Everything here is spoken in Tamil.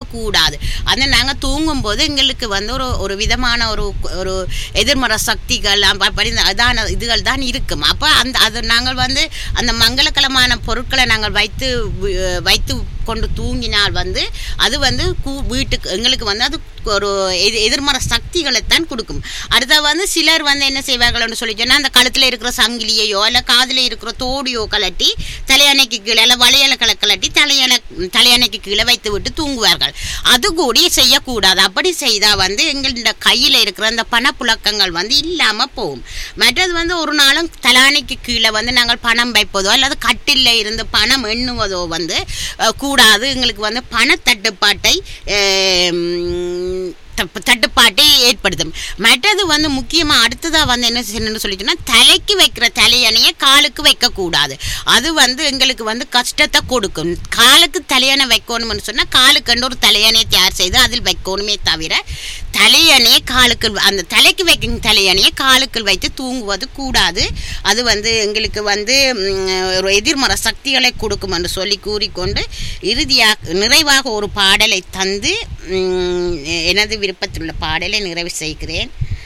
கூடாது அந்த நாங்கள் தூங்கும்போது எங்களுக்கு வந்து ஒரு ஒரு விதமான ஒரு ஒரு எதிர்மறை சக்திகள் அப்ப- அப்படி அதான இதுகள் தான் இருக்கும் அப்போ அந்த அது நாங்கள் வந்து அந்த மங்களகரமான பொருட்களை நாங்கள் வைத்து வி- வைத்து கொண்டு தூங்கினால் வந்து அது வந்து கூ- வீட்டுக்கு எங்களுக்கு வந்து அது ஒரு எதி- எதிர்மறை சக்திகளை தான் கொடுக்கும் அடுத்த வந்து சிலர் வந்து என்ன செய்வார்கள்னு சொல்லி சொன்னா அந்த கழுத்தில் இருக்கிற சங்கிலியையோ இல்லை காதில் இருக்கிற தோடியோ கலட்டி தலையணைக்கு கீழே இல்லை வளையலை கல கலட்டி தலையணை தலையணைக்கு கீழே வைத்து விட்டு தூங்குவார்கள் அது கூட செய்யக்கூடாது அப்படி செய்தால் வந்து எங்களோட கையில் இருக்கிற அந்த பணப்புழக்கங்கள் வந்து இல்லாமல் போகும் மற்றது வந்து ஒரு நாளும் தலையணைக்கு கீழே வந்து நாங்கள் பணம் வைப்பதோ அல்லது கட்டில் இருந்து பணம் எண்ணுவதோ வந்து அஹ், கூடாது எங்களுக்கு வந்து பணத்தட்டுப்பாட்டை அஹ், தப்பு- தட்டுப்பாட்டை ஏற்படுத்தும் மற்றது வந்து முக்கியமாக அடுத்ததாக வந்து என்ன செய்யணும்னு சொல்லிட்டுனா தலைக்கு வைக்கிற தலையணையை காலுக்கு வைக்கக்கூடாது அது வந்து எங்களுக்கு வந்து கஷ்டத்தை கொடுக்கும் காலுக்கு தலையணை வைக்கணும்னு சொன்னால் காலுக்குன்னு ஒரு தலையணையை தயார் செய்து அதில் வைக்கணுமே தவிர தலையணையை காலுக்கு அந்த தலைக்கு வைக்கும் தலையணையை காலுக்குள் வைத்து தூங்குவது கூடாது அது வந்து எங்களுக்கு வந்து ம், ஒரு எதிர்மறை சக்திகளை கொடுக்கும் என்று சொல்லி கூறிக்கொண்டு இறுதியாக நிறைவாக ஒரு பாடலை தந்து ம், எனது விருப்பத்தில் உள்ள பாடலை நிறைவு செய்கிறேன்